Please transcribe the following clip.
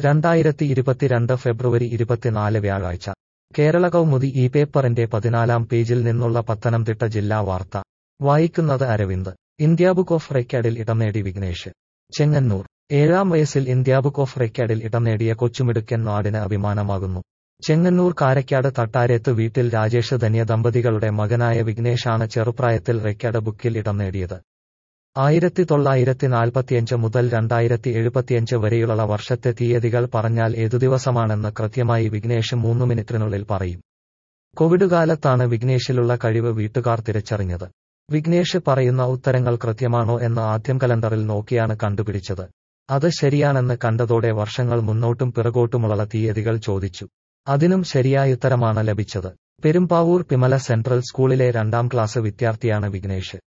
രണ്ടായിരത്തി ഇരുപത്തിരണ്ട് ഫെബ്രുവരി ഇരുപത്തിനാല് വ്യാഴാഴ്ച കേരള കൗമുദി ഈ പേപ്പറിന്റെ പതിനാലാം പേജിൽ നിന്നുള്ള പത്തനംതിട്ട ജില്ലാ വാർത്ത വായിക്കുന്നത് അരവിന്ദ് ഇന്ത്യ ബുക്ക് ഓഫ് റെക്കോർഡിൽ ഇടം നേടി വിഘ്നേഷ് ചെങ്ങന്നൂർ ഏഴാം വയസ്സിൽ ഇന്ത്യ ബുക്ക് ഓഫ് റെക്കോർഡിൽ ഇടം നേടിയ കൊച്ചുമിടുക്കൻ നാടിന് അഭിമാനമാകുന്നു ചെങ്ങന്നൂർ കാരക്കാട് തട്ടാരേത്ത് വീട്ടിൽ രാജേഷ് ധന്യ ദമ്പതികളുടെ മകനായ വിഘ്നേഷാണ് ചെറുപ്രായത്തിൽ റെക്കോർഡ് ബുക്കിൽ ഇടം നേടിയത് ആയിരത്തി തൊള്ളായിരത്തി നാൽപ്പത്തിയഞ്ച് മുതൽ രണ്ടായിരത്തി എഴുപത്തിയഞ്ച് വരെയുള്ള വർഷത്തെ തീയതികൾ പറഞ്ഞാൽ ഏതു ദിവസമാണെന്ന് കൃത്യമായി വിഘ്നേഷ് മൂന്ന് മിനിറ്റിനുള്ളിൽ പറയും കോവിഡ് കാലത്താണ് വിഘ്നേഷിലുള്ള കഴിവ് വീട്ടുകാർ തിരിച്ചറിഞ്ഞത് വിഘ്നേഷ് പറയുന്ന ഉത്തരങ്ങൾ കൃത്യമാണോ എന്ന് ആദ്യം കലണ്ടറിൽ നോക്കിയാണ് കണ്ടുപിടിച്ചത് അത് ശരിയാണെന്ന് കണ്ടതോടെ വർഷങ്ങൾ മുന്നോട്ടും പിറകോട്ടുമുള്ള തീയതികൾ ചോദിച്ചു അതിനും ശരിയായുത്തരമാണ് ലഭിച്ചത് പെരുമ്പാവൂർ പിമല സെൻട്രൽ സ്കൂളിലെ രണ്ടാം ക്ലാസ് വിദ്യാർത്ഥിയാണ് വിഘ്നേഷ്